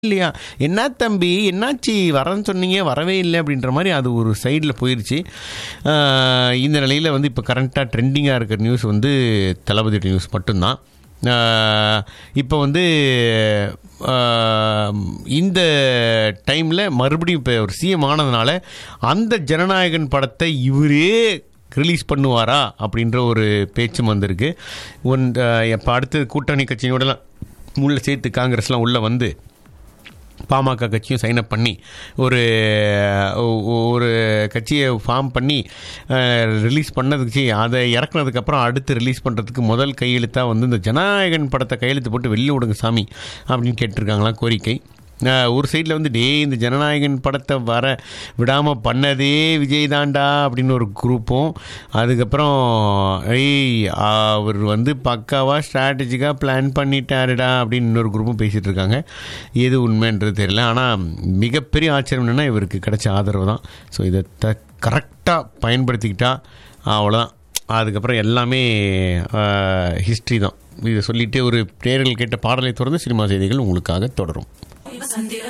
இல்லையா என்ன தம்பி என்னாச்சு வரேன்னு சொன்னீங்க வரவே இல்லை அப்படின்ற மாதிரி அது ஒரு சைடில் போயிருச்சு ஆஹ் இந்த நிலையில் வந்து இப்போ கரண்ட்டாக ட்ரெண்டிங்காக இருக்கிற நியூஸ் வந்து தளபதி நியூஸ் மட்டும்தான் இப்போ வந்து ஆஹ் இந்த டைமில் மறுபடியும் இப்போ ஒரு சிஎம் ஆனதுனால அந்த ஜனநாயகன் படத்தை இவரே ரிலீஸ் பண்ணுவாரா அப்படின்ற ஒரு பேச்சும் வந்திருக்கு ஒன் இப்போ அடுத்து கூட்டணி கட்சியோடலாம் உள்ளே சேர்த்து காங்கிரஸ்லாம் உள்ளே வந்து பாமக கட்சியும் சைன் அப் பண்ணி ஒரு ஒ- ஒரு கட்சியை ஃபார்ம் பண்ணி ரிலீஸ் பண்ணதுக்கு அதை இறக்குனதுக்கப்புறம் அடுத்து ரிலீஸ் பண்ணுறதுக்கு முதல் கையெழுத்தாக வந்து இந்த ஜனநாயகன் படத்தை கையெழுத்து போட்டு வெளில விடுங்க சாமி அப்படின்னு கேட்டிருக்காங்களாம் கோரிக்கை அஹ், ஒரு சைடில் வந்து டே இந்த ஜனநாயகன் படத்தை வர விடாமல் பண்ணதே விஜய் தாண்டா அப்படின்னு ஒரு குரூப்பும் அதுக்கப்புறம் ஏய் அவர் வந்து பக்காவாக ஸ்ட்ராட்டஜிக்காக பிளான் பண்ணிட்டாருடா அப்படின்னு இன்னொரு குரூப்பும் பேசிகிட்டு இருக்காங்க எது உண்மைன்றது தெரியல ஆனால் மிகப்பெரிய ஆச்சரியம் என்னென்னா இவருக்கு கிடைச்ச ஆதரவு தான் ஸோ இதை த கரெக்டாக பயன்படுத்திக்கிட்டா அவ்வளோதான் அதுக்கப்புறம் எல்லாமே ஹிஸ்ட்ரி தான் இதை சொல்லிட்டு ஒரு நேரில் கேட்ட பாடலை தொடர்ந்து சினிமா செய்திகள் உங்களுக்காக தொடரும் சந்திர